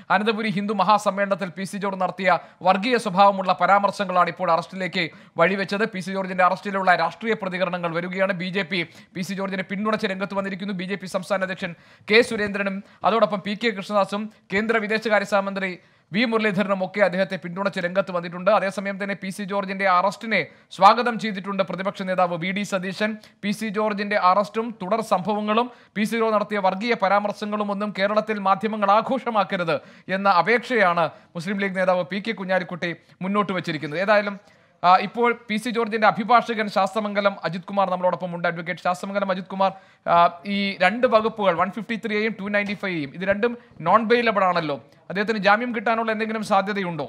അനന്തപുരി ഹിന്ദു മഹാസമ്മേളനത്തിൽ P C George നടത്തിയ വർഗീയ സ്വഭാവമുള്ള പരാമർശങ്ങളാണ് ഇപ്പോൾ അറസ്റ്റിലേക്ക് വഴിവെച്ചത് പി സി ജോർജിന്റെ അറസ്റ്റിലുള്ള രാഷ്ട്രീയ പ്രതികരണങ്ങൾ വരികയാണ് B J P P C ജോർജിനെ പിന്തുണച്ച് രംഗത്ത് വന്നിരിക്കുന്നു ബി ജെ പി സംസ്ഥാന അധ്യക്ഷൻ കെ സുരേന്ദ്രനും അതോടൊപ്പം പി കെ കൃഷ്ണദാസും കേന്ദ്ര വിദേശകാര്യ സഹമന്ത്രി വി മുരളീധരനും ഒക്കെ അദ്ദേഹത്തെ പിന്തുണച്ച് രംഗത്ത് വന്നിട്ടുണ്ട് അതേസമയം തന്നെ പി സി ജോർജിന്റെ അറസ്റ്റിനെ സ്വാഗതം ചെയ്തിട്ടുണ്ട് പ്രതിപക്ഷ നേതാവ് V D Satheesan P C ജോർജിന്റെ അറസ്റ്റും തുടർ സംഭവങ്ങളും പി സി ജോർജ് നടത്തിയ വർഗീയ പരാമർശങ്ങളും ഒന്നും കേരളത്തിൽ മാധ്യമങ്ങൾ ആഘോഷമാക്കരുത് എന്ന അപേക്ഷയാണ് മുസ്ലിം ലീഗ് നേതാവ് പി കെ കുഞ്ഞാലിക്കുട്ടി മുന്നോട്ട് വച്ചിരിക്കുന്നത് ഏതായാലും ആ, ഇപ്പോൾ പി സി ജോർജിന്റെ അഭിഭാഷകൻ ശാസ്ത്രമംഗലം അജിത് കുമാർ നമ്മളോടൊപ്പം ഉണ്ട് അഡ്വക്കേറ്റ് ശാസ്ത്രമംഗലം അജിത് കുമാർ ആ, ഈ രണ്ട് വകുപ്പുകൾ വൺ ഫിഫ്റ്റി ത്രീയും ടു നയൻറ്റി ഫൈവയും ഇത് രണ്ടും നോൺ ബെയിലബിൾ ആണല്ലോ അദ്ദേഹത്തിന് ജാമ്യം കിട്ടാനുള്ള എന്തെങ്കിലും സാധ്യതയുണ്ടോ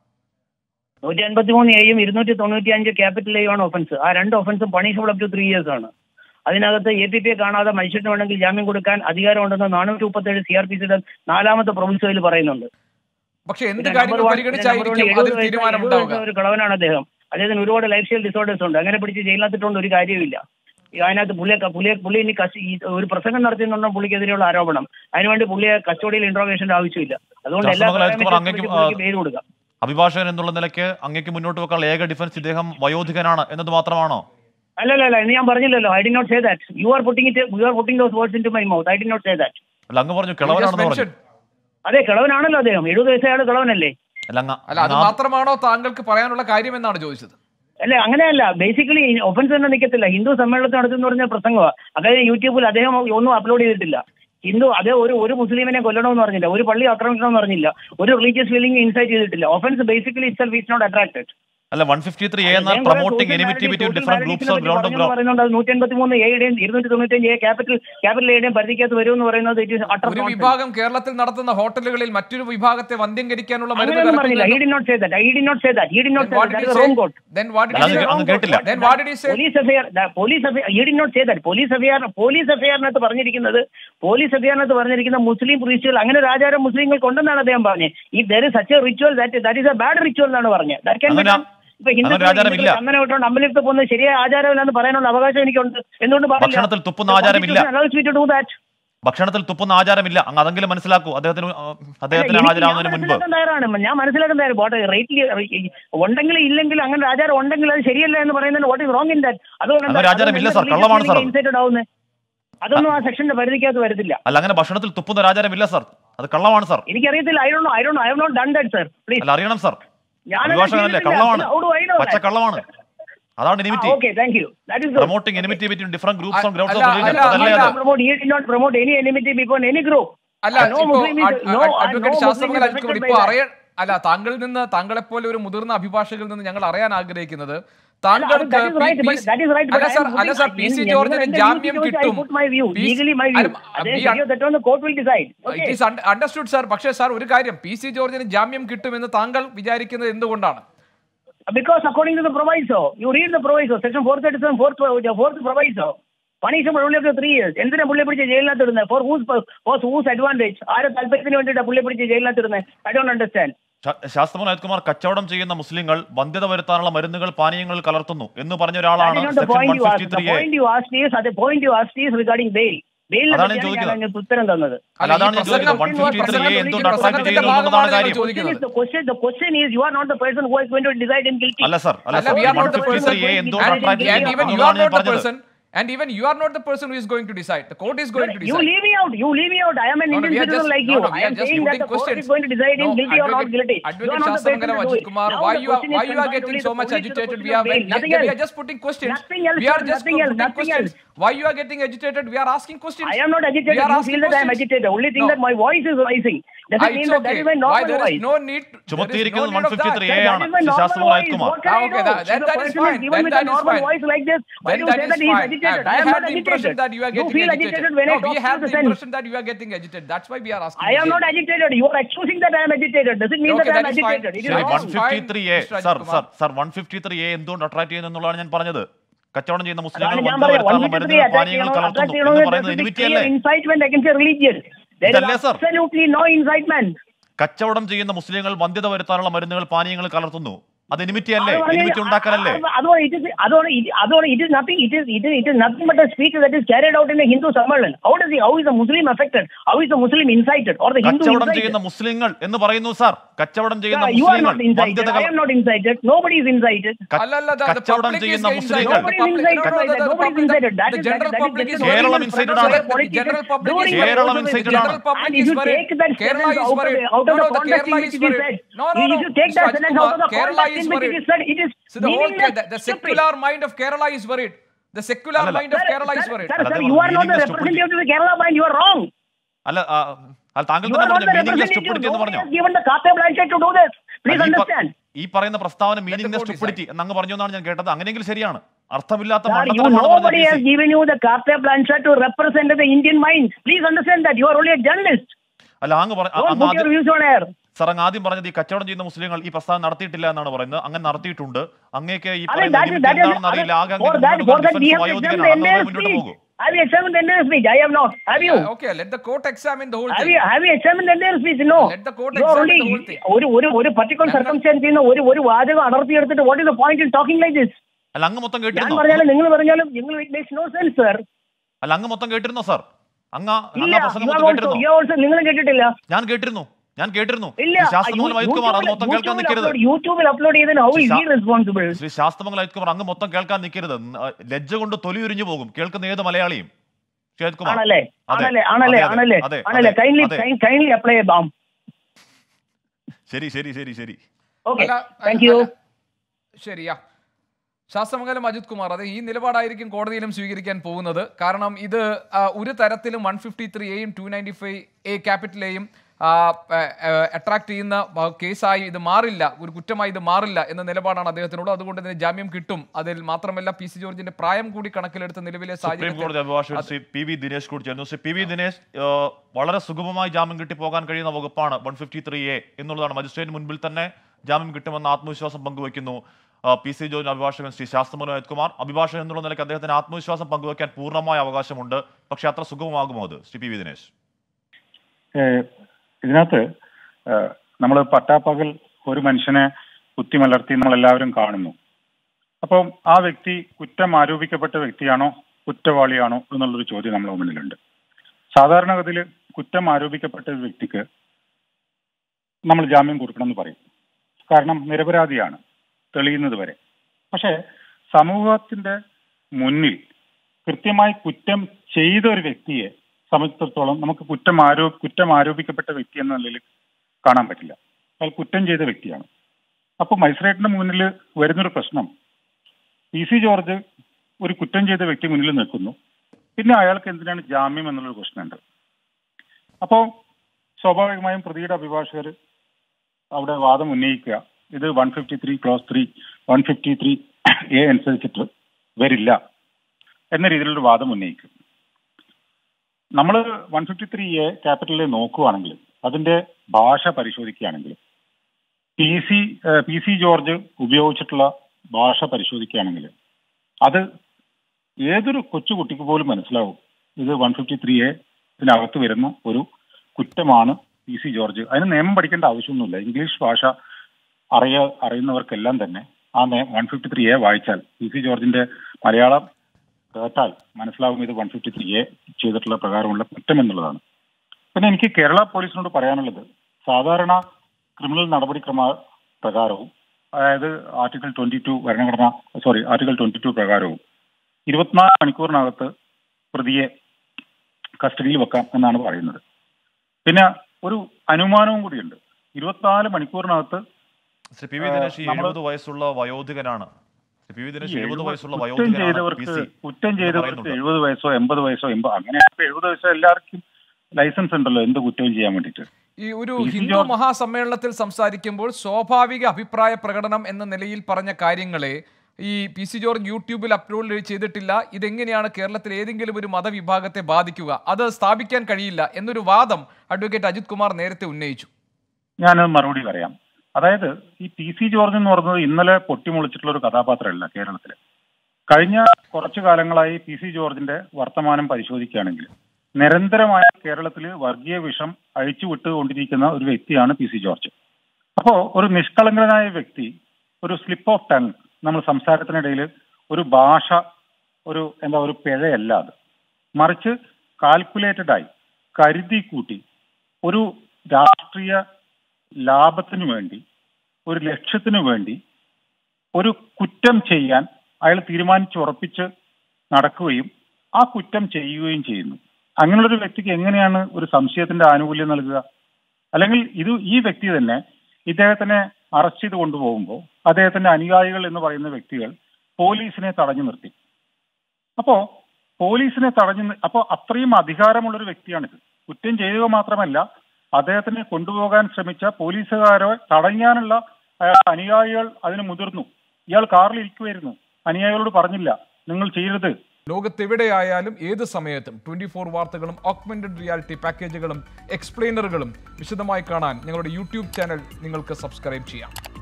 നൂറ്റി അൻപത്തി മൂന്ന് എയും ഇരുന്നൂറ്റി തൊണ്ണൂറ്റി അഞ്ച് ക്യാപിറ്റൽ എയും ആണ് ഒഫൻസ് ആ രണ്ട് ഒഫൻസും punishable up to three years ആണ് അതിനകത്ത് എ പി പിയെ കാണാതെ മനുഷ്യന് വേണമെങ്കിൽ ജാമ്യം കൊടുക്കാൻ അധികാരമുണ്ടെന്ന് നാനൂറ്റി മുപ്പത്തേഴ് സി ആർ പി സിയുടെ നാലാമത്തെ പ്രൊവിൻസിൽ പറയുന്നുണ്ട് പക്ഷെ എന്ത് പിന്നെ കാര്യങ്ങൾ number one- പരിഗണിച്ചായിരിക്കും number one അതിൽ എഴുപത് വയസ്സ് തീരുമാനമുണ്ടാവുക എഴുപത് വയസ്സ് ഒരു കളവനാണ് അദ്ദേഹം അദ്ദേഹത്തിന് ഒരുപാട് ലൈഫ് സ്റ്റൈൽ ഡിസോർഡേഴ്സ് ഉണ്ട് അങ്ങനെ പിടിച്ച് ജയിലിനകത്തിട്ടുകൊണ്ട് ഒരു കാര്യമില്ല ഈ അതിനകത്ത് പുള്ളിയെ പുള്ളിയെ പുള്ളി ഇനി കസ്റ്റ ഈ ഒരു പ്രസംഗം നടത്തുന്നുണ്ടോ പുള്ളിക്കെതിരെയുള്ള ആരോപണം അതിനുവേണ്ടി പുള്ളിയെ കസ്റ്റഡിയിൽ ഇൻട്രോഗേഷന്റെ ആവശ്യമില്ല അതുകൊണ്ട് എല്ലാ ശാസ്ത്രമംഗലം അജിത് കുമാർ അങ്ങേക്കും, ആ, പുള്ളിക്ക് പേര് കൊടുക്കാം അഭിഭാഷകൻ എന്നുള്ള നിലയ്ക്ക് അങ്ങേക്ക് മുന്നോട്ട് വെക്കാനുള്ള ഏക ഡിഫൻസ് ഇദ്ദേഹം വയോധികനാണ് എന്നത് മാത്രമാണോ അല്ലല്ല ഇന്ന് ഞാൻ പറഞ്ഞില്ലല്ലോ I did not say that you are putting it you are putting those words into my mouth I did not say that അല്ല അങ്ങ് പറഞ്ഞു You just കിളവനാണെന്ന് പറഞ്ഞു mentioned. അതെ കിളവനാണല്ലോ അദ്ദേഹം എഴുപത് വയസ്സായ കിളവനല്ലേ അല്ല അങ്ങ് അല്ല അത് മാത്രമാണോ താങ്കൾക്ക് പറയാനുള്ള കാര്യം എന്നാണ് ചോദിച്ചത് അല്ല അങ്ങനെയല്ല ബേസിക്കലി ഒഫൻസ് തന്നെ നിൽക്കത്തില്ല ഹിന്ദു സമ്മേളനത്തിൽ നടത്തുന്ന പറഞ്ഞ പ്രസംഗമാണ് അതായത് യൂട്യൂബിൽ അദ്ദേഹം ഒന്നും അപ്ലോഡ് ചെയ്തിട്ടില്ല ഹിന്ദു അതേ ഒരു ഒരു മുസ്ലിമിനെ കൊല്ലണമെന്ന് പറഞ്ഞില്ല ഒരു പള്ളി ആക്രമിക്കണമെന്ന് പറഞ്ഞില്ല ഒരു റിലീജിയസ് ഫീലിംഗ് ഇൻസൈറ്റ് ചെയ്തിട്ടില്ല offence basically it is not attracted അല്ല വൺ ഫിഫ്റ്റി ത്രീ എന്നാൽ promoting enmity between different groups of ground of പറയുന്നുണ്ട് അത് നൂറ്റി അൻപത്തി മൂന്ന് എയുടെയും ഇരുന്നൂറ്റി തൊണ്ണൂറ്റി എ ക്യാപിറ്റൽ ക്യാപിറ്റൽ എയുടെയും പരിധിക്കകത്ത് വരും എന്ന് പറയുന്നത് ഇറ്റ് ഈസ് അട്ടർ ഒരു വിഭാഗം കേരളത്തിൽ നടത്തുന്ന ഹോട്ടലുകളിൽ മറ്റൊരു വിഭാഗത്തെ വന്ധ്യംകരിക്കാനുള്ള മരുന്ന് അങ്ങനെയൊന്നും പറഞ്ഞില്ല ഹി കലർത്തുന്നു. Did not say that he did not say that he did not Then what say did that he wrong say? കോട്ട് Then what did he അങ്ങ് say? അങ്ങ് കേട്ടില്ല. Then what did he say? Police FIR police FIR you did not say that police FIR police എഫ്ഐആറിനകത്ത് പറഞ്ഞിരിക്കുന്നത് police എഫ്ഐആറിനകത്ത് പറഞ്ഞിരിക്കുന്ന മുസ്ലിം പ്രീസ്റ്റുകൾ അങ്ങനെ ഒരു ആചാരം മുസ്ലിങ്ങൾക്ക് ഉണ്ടെന്നാണ് അദ്ദേഹം പറഞ്ഞത് ഈ there is such a ritual that that is a bad ritual എന്നാണ് പറഞ്ഞത് That can be അങ്ങനെ- done. ഇപ്പൊ ഹിന്ദു അങ്ങനെ ഒരു ആചാരമില്ല. ചന്ദനം ഇട്ടുകൊണ്ട് അമ്പലത്തിൽ പോകുന്നത് ശരിയായ ആചാരമില്ലെന്ന് പറയാനുള്ള അവകാശം എനിക്കുണ്ട് എന്തുകൊണ്ട് പാടില്ല? ഭക്ഷണത്തിൽ തുപ്പുന്ന ആചാരമില്ല. The Constitution allows me to do that. ഭക്ഷണത്തിൽ തുപ്പുന്ന ആചാരമില്ല അങ്ങ് അതെങ്കിലും മനസ്സിലാക്കൂ അദ്ദേഹത്തിന് ആ, അദ്ദേഹത്തിന് എനിക്ക് ഹാജരാവുന്നതിന് ഞാൻ മുൻപ് മനസ്സിലാക്കാൻ തയ്യാറാണ് ഞാൻ മനസ്സിലാക്കാൻ തയ്യാറ് ബോട്ടെ റേറ്റിൽ ഉണ്ടെങ്കിൽ ഇല്ലെങ്കിൽ അങ്ങനെ ഒരു ആചാരം ഉണ്ടെങ്കിൽ അത് ശരിയല്ല എന്ന് പറയുന്നത് what is wrong in that അങ്ങനെ ഒരു ആചാരം ഇല്ല സർ, കള്ളമാണ് സർ അത്. ഇൻസൈറ്റഡ് ആവുന്നത് അതൊന്നും ആ സെക്ഷന്റെ പരിധിക്കകത്ത് വരത്തില്ല അല്ല അങ്ങനെ ഭക്ഷണത്തിൽ തുപ്പുന്ന ഒരു ആചാരമില്ല സർ അത് കള്ളമാണ് സർ എനിക്കറിയത്തില്ല I do I do I have not done that sir please അല്ല അറിയണം സർ ഞാൻ അഭിഭാഷകനല്ലേ കള്ളമാണ് പച്ച കള്ളമാണ് അതാണ് എനിമിറ്റി okay thank you that is promoting enmity between different groups of grounds അല്ല, ഓഫ് റിലീജിയൻ അല്ല, അതല്ലേ അല്ല. അത് promote he did not promote any enmity before any group അല്ല No ഇപ്പോ Muslim is- അഡ്- no- അഡ്- no advocate Muslim is Sasthamangalam affected Ajith by ഇപ്പോ that. അറിയാൻ അല്ല താങ്കളിൽ നിന്ന് താങ്കളെപ്പോലെ ഒരു മുതിർന്ന അഭിഭാഷകരിൽ നിന്ന് ഞങ്ങൾ അറിയാൻ ആഗ്രഹിക്കുന്നത് that is താങ്കൾക്ക് right, പി- but that is right, but അല്ല I am സർ അല്ല putting- സർ പി സി നിങ്ങൾ ജോർജിന് എന്റെ ജാമ്യം view ചോദിച്ചാൽ കിട്ടും I put my view. പി- Legally my view. അല്ല, അതേ we are- ശരിയോ തെറ്റോ എന്ന് court will decide. Okay. It is understood sir പക്ഷേ സാർ ഒരു കാര്യം പി സി ജോർജിന് ജാമ്യം കിട്ടുമെന്ന് താങ്കൾ വിചാരിക്കുന്നത് എന്തുകൊണ്ടാണ് Because according to the proviso, you read the proviso, section 437, fourth, uh, fourth proviso. Punishable only up to three years. എന്തിനാ പുള്ളിയെ പിടിച്ച് ജയിലിനകത്ത് ഇടുന്നത് for whose for whose advantage ആരെ താല്പര്യത്തിന് വേണ്ടിയിട്ടാണ് പുള്ളിയെ പിടിച്ച് ജയിലിനകത്ത് ഇടുന്നത് ഐ ഡോണ്ട് അണ്ടർസ്റ്റാൻഡ് ശാസ്ത്രമൻ അജിത്കുമാർ കച്ചവടം ചെയ്യുന്ന മുസ്ലിങ്ങൾ വന്ധ്യത വരുത്താനുള്ള മരുന്നുകൾ പാനീയങ്ങൾ കലർത്തുന്നു എന്ന് പറഞ്ഞ That ഒരാളാണ് is not the section point one you asked. Fifty The three A point you asked is, the point you asked is regarding bail. ബെയിലിനെ അതാണ് ഞാൻ പറ്റിയാണ് ചോദിക്കുന്നത്. ഞാൻ അതിന് ഉത്തരം തന്നത് അല്ല അതാണ് ഞാൻ ചോദിക്കുന്നത് വൺ ഫിഫ്റ്റി ത്രീ എ എന്തുകൊണ്ട് അട്രാക്ട് ചെയ്യുന്നു എന്നുള്ളതാണ് കാര്യം ചോദിക്കുന്നത് The question, the question is, you are not the person who is going to decide him guilty. അല്ല സർ അല്ല അല്ല, sir we are one not the fifty person three A who- എന്തുകൊണ്ട് and- attract and ചെയ്യുന്നു even you are എന്നുള്ളതാണ് ഞാൻ not the പറഞ്ഞത് person and even you are not the person who is going to decide the court is going to You decide leave me out. You leave me out. I am an No, no, Indian we are citizen just- like no, you. no, we I are am just saying that putting the court questions. is going to decide him No, guilty or not Advocate- guilty. You Advocate are not the person Shastramangala to do Ajit it. Kumar, Now why the you are question is why you are confined getting only so to much only to the agitated? question We of are bail. we, Nothing we are else. just putting questions. Nothing else, We are sir. just Nothing else. putting Nothing questions. else. Why you are getting agitated? We are asking questions. I am not agitated. We are You asking feel that I am questions. agitated. Only thing No. that my voice is rising. Ah, Doesn't mean it's that that okay. is my Why normal there voice. is no need to- there is no ചുമത്തിയിരിക്കുന്നത് need one of fifty that. Three That A is ആണ് my normal ശാസ്ത്രമൻ voice. Ajithkumar What can Ah, I okay, do? that- then If a that is person fine. given Then with that a is normal fine. voice like this, why Then do you that say is that he is fine. agitated? Ah, I we am have not the impression agitated. that you are You getting feel agitated. agitated when I No, we talk to have you the to sense. impression that you are getting agitated. That's why we are asking. I am you. not agitated. You are accusing that I am agitated. Does it mean Okay, that I am that is fine. agitated? It is Shall I one wrong. one- fifty Fine, three A Mr. Sir Ajith sir Kumar. Sir one fifty three A എന്തുകൊണ്ട് attract ചെയ്യുന്നു എന്നുള്ളതാണ് ഞാൻ പറഞ്ഞത് കച്ചവടം ചെയ്യുന്ന മുസ്ലിങ്ങൾ അതാണ് ഞാൻ വന്ധ്യത പറയാം. വരുത്താനുള്ള 153 മരുന്നുകൾ attack പാനീയങ്ങൾ ചെയ്യണോ, attack കലർത്തുന്നു ചെയ്യണോ എന്ന് എന്ന് പറയുന്നത് specific എനിമിറ്റി clear അല്ലേ incitement against a religion. There is ഇതല്ലേ, sir? absolutely no incitement. കച്ചവടം ചെയ്യുന്ന മുസ്ലിങ്ങൾ വന്ധ്യത വരുത്താനുള്ള മരുന്നുകൾ പാനീയങ്ങൾ കലർത്തുന്നു അത് എനിമിറ്റി അല്ലേ എനിമിറ്റി ഉണ്ടാക്കാനല്ലേ അതുകൊണ്ട് it is- അതുകൊണ്ട് it- അതുകൊണ്ട് it is nothing, it is- it is- it is nothing but a speech that is carried out in a Hindu Sammelan. How does he, how is the Muslim affected? How is the Muslim incited? Or the Hindu കച്ചവടം incited? ചെയ്യുന്ന മുസ്ലിങ്ങൾ എന്ന് പറയുന്നു sir കച്ചവടം ചെയ്യുന്ന Yeah, you are മുസ്ലിങ്ങൾ not incited. വന്ധ്യതകൾ I am not incited. Nobody is incited. ക- അല്ലല്ല, the- the കച്ചവടം public is ചെയ്യുന്ന inside. മുസ്ലിങ്ങൾ The Nobody public- is inside. no, no, the- the Nobody is public- inside. That the is- general that is- public that is is worried. Keralam the inside front of ആണ്. the politicians General public is during worried. Keralam the inside Muslim- ആണ്. General public And is if you worried. take that Kerala sentence is out of worried. the- out of No, the no, the context in Kerala which is it is worried. said, No, no, no. if you take that Mr. sentence out of the Ajit Kumar, Kerala context is in which it worried. is said, it is See, the whole meaningless, the, the stupid. secular mind of Kerala is worried. The secular അല്ലല്ല. mind of Sir, Kerala is sir, worried. sir, അല്ല, sir, അത് you are not the meaningless representative of the Kerala mind. You are wrong. അല്ല ആ, അല്ല താങ്കൾ You തന്നെ are not പറഞ്ഞു the meaningless representative. Stupidity എന്ന് Nobody പറഞ്ഞു has given the carte blanche to do this. Please അല്ല, ഈ പ- understand. ഈ പറയുന്ന പ്രസ്താവന മീനിംഗ്ലെസ് court സ്റ്റുപ്പിഡിറ്റി എന്ന് അങ്ങ് പറഞ്ഞു എന്നാണ് ഞാൻ കേട്ടത് അങ്ങനെയെങ്കിൽ ശരിയാണ് അർത്ഥമില്ലാത്ത Sir, you, മണ്ടത്തരമാണ് nobody പറഞ്ഞത് has given you the carte blanche to represent the Indian mind. Please understand that. You are only a journalist. അല്ല അങ്ങ് പറ- Don't അങ്ങ് put your ആദ്യം views on air. സാർ അങ്ങ് ആദ്യം പറഞ്ഞത് ഈ കച്ചവടം ചെയ്യുന്ന മുസ്ലിങ്ങൾ ഈ പ്രസ്താവന നടത്തിയിട്ടില്ല എന്നാണ് പറയുന്നത് അങ്ങനെ നടത്തിയിട്ടുണ്ട് അങ്ങേക്ക് ഈ I mean, പറയുന്ന that is, limit that is, എന്താണെന്ന് അറിയില്ല ആകെ അങ്ങ് for that, മുന്നോട്ട് for that we defense have to examine വയോധികനാണ് the അങ്ങ് entire മുന്നോട്ട് speech. പോകും Have you examined the entire speech? I have not. Have you? Uh, okay, let the court examine the whole Have thing. you, have you examined the entire speech? No. Let the court You are examine only the whole thing. ഒരു ഒരു ഒരു particular ഞങ്ങൾ- circumstance ചെയ്യുന്ന ഒരു ഒരു വാചകം അടർത്തിയെടുത്തിട്ട് what is the point in talking like this? അല്ല അങ്ങ് മൊത്തം ഞാൻ കേട്ടിരുന്നോ പറഞ്ഞാലും നിങ്ങൾ പറഞ്ഞാലും നിങ്ങൾ it makes no sense, sir. അല്ല അങ്ങ് മൊത്തം കേട്ടിരുന്നോ സാർ അങ്ങ് അങ്ങ് ഇല്ല ആ പ്രസംഗം you മൊത്തം have also, കേട്ടിരുന്നോ you have also നിങ്ങൾ കേട്ടിട്ടില്ല ഞാൻ കേട്ടിരുന്നു ഞാൻ കേട്ടിരുന്നു ഇല്ല ശ്രീ ശാസ്ത്രമംഗലം അജിത് കുമാർ അത് മൊത്തം കേൾക്കാൻ നിൽക്കരുത് യൂട്യൂബിൽ അപ്ലോഡ് ചെയ്തതിന് ഹൗ ഇസ് ശാ- ഹി റെസ്പോൺസിബിൾ ശ്രീ ശാസ്ത്രമംഗലം അജിത് കുമാർ അങ്ങ് മൊത്തം കേൾക്കാൻ നിൽക്കരുത് ന- ലജ്ജ കൊണ്ട് തൊലി ഉരിഞ്ഞു പോകും കേൾക്കുന്ന ഏത് മലയാളിയും ശ്രീ അജിത് കുമാർ ആണല്ലേ അതെ, ആണല്ലേ ആണല്ലേ അതെ, അതെ, ആണല്ലേ അതെ, ആണല്ലേ അതെ, കൈൻഡ്ലി അതെ. കൈൻഡ്ലി അപ്ലൈ എ ബാം ശരി ശരി ശരി ശരി ഓക്കെ അല്ല, താങ്ക് യു അല്ല, ശരിയാ ശാസ്ത്രമംഗലം അജിത് കുമാർ അത് ഈ നിലപാടായിരിക്കും കോടതിയിലും സ്വീകരിക്കാൻ പോകുന്നത് കാരണം ഇത് ആ, ഒരു തരത്തിലും വൺ ഫിഫ്റ്റി ത്രീ എയും ടു നയൻറ്റി ഫൈവ് എ ക്യാപിറ്റലെയും അട്രാക്ട് ചെയ്യുന്ന ആ, കേസായി ഇത് മാറില്ല ഒരു കുറ്റമായി ഇത് മാറില്ല എന്ന നിലപാടാണ് അദ്ദേഹത്തിനോട് അതുകൊണ്ട് തന്നെ ജാമ്യം കിട്ടും അതിൽ മാത്രമല്ല പി സി ജോർജിന്റെ പ്രായം കൂടി കണക്കിലെടുത്ത് നിലവിലെ സുപ്രീം സാഹചര്യത്തിൽ കോടതി അഭിഭാഷകൻ ശ്രീ പി വി ദിനേശ് കൂടി ചേർന്നു ശ്രീ പി വി ദിനേശ് ഏഹ്, വളരെ സുഗമമായി ജാമ്യം കിട്ടി പോകാൻ കഴിയുന്ന വകുപ്പാണ് വൺ ഫിഫ്റ്റി ത്രീ എ എന്നുള്ളതാണ് മജിസ്ട്രേറ്റ് മുൻപിൽ തന്നെ ജാമ്യം കിട്ടുമെന്ന ആത്മവിശ്വാസം പങ്കുവയ്ക്കുന്നു ആ, പി സി ജോർജ് അഭിഭാഷകൻ ശ്രീ ശാസ്ത്രമനോ അജിത് കുമാർ അഭിഭാഷകൻ എന്നുള്ള നിലയ്ക്ക് അദ്ദേഹത്തിന് ആത്മവിശ്വാസം പങ്കുവയ്ക്കാൻ പൂർണ്ണമായ അവകാശമുണ്ട് പക്ഷേ അത്ര സുഗമമാകുമോ അത് ശ്രീ പി വി ദിനേശ് ഏഹ് ഇതിനകത്ത് നമ്മൾ പട്ടാപ്പകൽ ഒരു മനുഷ്യനെ കുത്തിമലർത്തി നമ്മൾ എല്ലാവരും കാണുന്നു അപ്പം ആ വ്യക്തി കുറ്റം ആരോപിക്കപ്പെട്ട വ്യക്തിയാണോ കുറ്റവാളിയാണോ എന്നുള്ളൊരു ചോദ്യം നമ്മുടെ മുന്നിലുണ്ട് സാധാരണഗതിയിൽ കുറ്റം ആരോപിക്കപ്പെട്ട ഒരു വ്യക്തിക്ക് നമ്മൾ ജാമ്യം കൊടുക്കണമെന്ന് പറയും കാരണം നിരപരാധിയാണ് തെളിയുന്നത് വരെ പക്ഷേ സമൂഹത്തിന്റെ മുന്നിൽ കൃത്യമായി കുറ്റം ചെയ്ത ഒരു വ്യക്തിയെ സംബന്ധിച്ചിടത്തോളം നമുക്ക് കുറ്റം ആരോ കുറ്റം ആരോപിക്കപ്പെട്ട വ്യക്തി എന്ന നിലയിൽ കാണാൻ പറ്റില്ല അയാൾ കുറ്റം ചെയ്ത വ്യക്തിയാണ് അപ്പോൾ മജിസ്ട്രേറ്റിന്റെ മുന്നിൽ വരുന്നൊരു പ്രശ്നം പി സി ജോർജ് ഒരു കുറ്റം ചെയ്ത വ്യക്തി മുന്നിൽ നിൽക്കുന്നു പിന്നെ അയാൾക്ക് എന്തിനാണ് ജാമ്യം എന്നുള്ളൊരു പ്രശ്നമുണ്ട് അപ്പോൾ സ്വാഭാവികമായും പ്രതിയുടെ അഭിഭാഷകർ അവിടെ വാദം ഉന്നയിക്കുക ഇത് one fifty three clause three one fifty three A അനുസരിച്ചിട്ട് വരില്ല എന്ന രീതിയിലൊരു വാദം ഉന്നയിക്കും നമ്മൾ വൺ ഫിഫ്റ്റി ത്രീ എ ക്യാപിറ്റലിൽ നോക്കുകയാണെങ്കിൽ അതിന്റെ ഭാഷ പരിശോധിക്കുകയാണെങ്കിൽ P C P C George ഉപയോഗിച്ചിട്ടുള്ള ഭാഷ പരിശോധിക്കുകയാണെങ്കിൽ അത് ഏതൊരു കൊച്ചുകുട്ടിക്ക് പോലും മനസ്സിലാവും ഇത് വൺ ഫിഫ്റ്റി ത്രീ എ ഇതിനകത്ത് വരുന്ന ഒരു കുറ്റമാണ് പി സി ജോർജ് അതിന് നിയമം പഠിക്കേണ്ട ആവശ്യമൊന്നുമില്ല ഇംഗ്ലീഷ് ഭാഷ അറിയ അറിയുന്നവർക്കെല്ലാം തന്നെ ആ വൺ ഫിഫ്റ്റി ത്രീ എ വായിച്ചാൽ പി സി ജോർജിന്റെ മലയാളം കേട്ടാൽ മനസ്സിലാവും ഇത് വൺ ഫിഫ്റ്റി ത്രീ എ ചെയ്തിട്ടുള്ള പ്രകാരമുള്ള കുറ്റം എന്നുള്ളതാണ് പിന്നെ എനിക്ക് കേരള പോലീസിനോട് പറയാനുള്ളത് സാധാരണ ക്രിമിനൽ നടപടിക്രമ പ്രകാരവും അതായത് ആർട്ടിക്കിൾ ട്വന്റി ടു ഭരണഘടന സോറി ആർട്ടിക്കിൾ ട്വന്റി ടു പ്രകാരവും ഇരുപത്തിനാല് മണിക്കൂറിനകത്ത് പ്രതിയെ കസ്റ്റഡിയിൽ വെക്കാം എന്നാണ് പറയുന്നത് പിന്നെ ഒരു അനുമാനവും കൂടിയുണ്ട് ഇരുപത്തിനാല് മണിക്കൂറിനകത്ത് ശ്രീ പി വി ദിനേശ് ഈ നമ്മള് എഴുപത് വയസ്സുള്ള വയോധികനാണ് ശ്രീ പി വി ദിനേശ് എഴുപത് വയസ്സുള്ള കുറ്റം വയോധികനാണ് പി ചെയ്തവർക്ക് സി കുറ്റം എന്ന് ചെയ്തവർക്ക് പറയുന്നുണ്ട്. എഴുപത് വയസ്സോ എൺപത് വയസ്സോ എൺപത് അങ്ങനെ ഇപ്പൊ എഴുപത് വയസ്സോ എല്ലാവർക്കും ലൈസൻസ് ഉണ്ടല്ലോ എന്ത് കുറ്റവും ചെയ്യാൻ വേണ്ടിയിട്ട് ഈ ഒരു പി സി ഹിന്ദു ജോർജ് മഹാസമ്മേളനത്തിൽ സംസാരിക്കുമ്പോൾ സ്വാഭാവിക അഭിപ്രായ പ്രകടനം എന്ന നിലയിൽ പറഞ്ഞ കാര്യങ്ങളെ ഈ പി സി ജോർജ് യൂട്യൂബിൽ അപ്ലോഡ് ചെയ്തിട്ടില്ല ഇതെങ്ങനെയാണ് കേരളത്തിൽ ഏതെങ്കിലും ഒരു മതവിഭാഗത്തെ ബാധിക്കുക അത് സ്ഥാപിക്കാൻ കഴിയില്ല എന്നൊരു വാദം അഡ്വക്കേറ്റ് അജിത് കുമാർ നേരത്തെ ഉന്നയിച്ചു ഞാൻ മറുപടി പറയാം അതായത് ഈ പി സി ജോർജ് എന്ന് പറയുന്നത് ഇന്നലെ പൊട്ടിമുളിച്ചിട്ടുള്ള ഒരു കഥാപാത്രമല്ല കേരളത്തില് കഴിഞ്ഞ കുറച്ചു കാലങ്ങളായി പി സി ജോർജിന്റെ വർത്തമാനം പരിശോധിക്കുകയാണെങ്കിൽ നിരന്തരമായ കേരളത്തിൽ വർഗീയ വിഷം അഴിച്ചുവിട്ടുകൊണ്ടിരിക്കുന്ന ഒരു വ്യക്തിയാണ് പി സി ജോർജ് അപ്പോ ഒരു നിഷ്കളങ്കനായ വ്യക്തി ഒരു സ്ലിപ്പ് ഓഫ് ടങ് നമ്മൾ സംസാരത്തിനിടയിൽ ഒരു ഭാഷ ഒരു എന്താ ഒരു പിഴയല്ല അത് മറിച്ച് കാൽക്കുലേറ്റഡ് ആയി കരുതി കൂട്ടി ഒരു രാഷ്ട്രീയ ലാഭത്തിനു വേണ്ടി ഒരു ലക്ഷ്യത്തിനു വേണ്ടി ഒരു കുറ്റം ചെയ്യാൻ അയാൾ തീരുമാനിച്ചുറപ്പിച്ച് നടക്കുകയും ആ കുറ്റം ചെയ്യുകയും ചെയ്യുന്നു അങ്ങനെയുള്ള ഒരു വ്യക്തിക്ക് എങ്ങനെയാണ് ഒരു സംശയത്തിന്റെ ആനുകൂല്യം നൽകുക അല്ലെങ്കിൽ ഇത് ഈ വ്യക്തി തന്നെ ഇദ്ദേഹത്തിനെ അറസ്റ്റ് ചെയ്ത് കൊണ്ടുപോകുമ്പോൾ അദ്ദേഹത്തിന്റെ അനുയായികൾ എന്ന് പറയുന്ന വ്യക്തികൾ പോലീസിനെ തടഞ്ഞു നിർത്തി അപ്പോ പോലീസിനെ തടഞ്ഞു നി- അപ്പോ അത്രയും അധികാരമുള്ള ഒരു വ്യക്തിയാണിത് കുറ്റം ചെയ്യുക മാത്രമല്ല അദ്ദേഹത്തിനെ കൊണ്ടുപോകാൻ ശ്രമിച്ച പോലീസുകാരെ തടയാനുള്ള അയാളുടെ അനുയായികൾ അതിന് മുതിർന്നു ഇയാൾ കാറിൽ ഇരിക്കുമായിരുന്നു അനുയായികളോട് പറഞ്ഞില്ല നിങ്ങൾ ചെയ്യരുത് ലോകത്തെവിടെയായാലും ഏത് സമയത്തും ട്വന്റി ഫോർ വാർത്തകളും ഓഗ്മെന്റഡ് റിയാലിറ്റി പാക്കേജുകളും എക്സ്പ്ലെയിനറുകളും വിശദമായി കാണാൻ ഞങ്ങളുടെ യൂട്യൂബ് ചാനൽ നിങ്ങൾക്ക് സബ്സ്ക്രൈബ് ചെയ്യാം